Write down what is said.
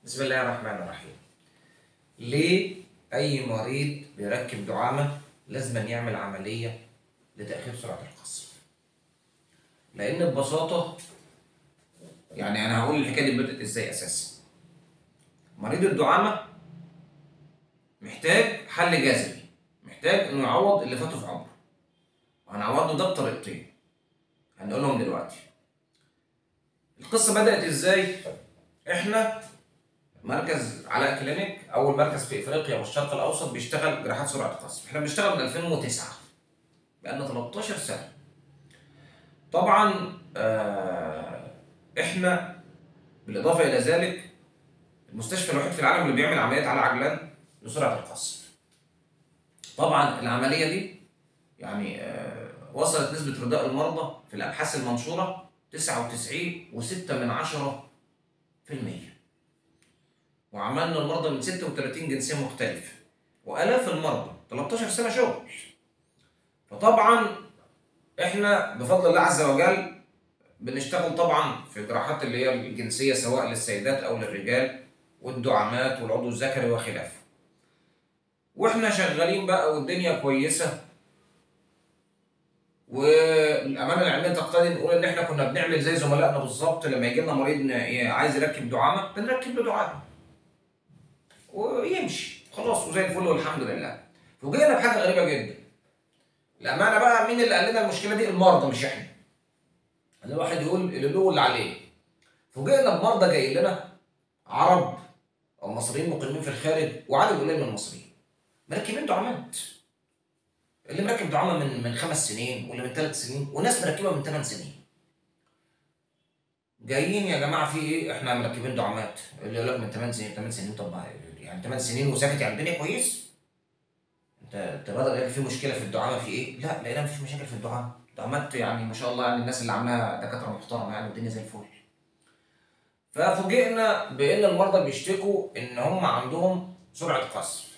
بسم الله الرحمن الرحيم ليه أي مريض بيركب دعامة لازم يعمل عملية لتأخير سرعة القصف لأن ببساطة يعني أنا هقول الحكاية دي بدأت إزاي أساسا مريض الدعامة محتاج حل جذري محتاج إنه يعوض اللي فاته في عمره وهنعوضه ده بطريقتين هنقولهم دلوقتي القصة بدأت إزاي؟ إحنا مركز علاء كلينيك اول مركز في افريقيا والشرق الاوسط بيشتغل جراحات سرعه القصف احنا بنشتغل من 2009 بقالنا 13 سنه طبعا آه، احنا بالاضافه الى ذلك المستشفى الوحيد في العالم اللي بيعمل عمليات على عجلان لسرعه القصف طبعا العمليه دي يعني آه، وصلت نسبه رضاء المرضى في الابحاث المنشوره 99.6 من عشرة في المية وعملنا المرضى من 36 جنسية مختلفة وآلاف المرضى 13 سنة شغل فطبعا احنا بفضل الله عز وجل بنشتغل طبعا في الجراحات اللي هي الجنسية سواء للسيدات أو للرجال والدعامات والعضو الذكري وخلافه واحنا شغالين بقى والدنيا كويسة والامانه العلميه تقتضي نقول ان احنا كنا بنعمل زي زملائنا بالظبط لما يجي لنا مريض ن- عايز يركب دعامه بنركب له دعامه ويمشي خلاص وزي الفل والحمد لله فوجئنا بحاجه غريبه جدا الامانه بقى مين اللي قال لنا المشكله دي المرضى مش احنا اللي واحد يقول اللي له واللي عليه فوجئنا بمرضى جاي لنا عرب او مصريين مقيمين في الخارج وعدد قليل من المصريين مركبين دعامات اللي مركب دعامه من من خمس سنين واللي من ثلاث سنين وناس مركبه من ثمان سنين جايين يا جماعه في ايه احنا مركبين دعامات اللي يقول لك من 8 سنين 8 سنين طب يعني 8 سنين وساكت يعني الدنيا كويس انت انت بدل لقيت في مشكله في الدعامه في ايه لا لقينا مفيش مشاكل في الدعامه دعامات يعني ما شاء الله يعني الناس اللي عاملاها دكاتره محترمه يعني والدنيا زي الفل ففوجئنا بان المرضى بيشتكوا ان هم عندهم سرعه قصف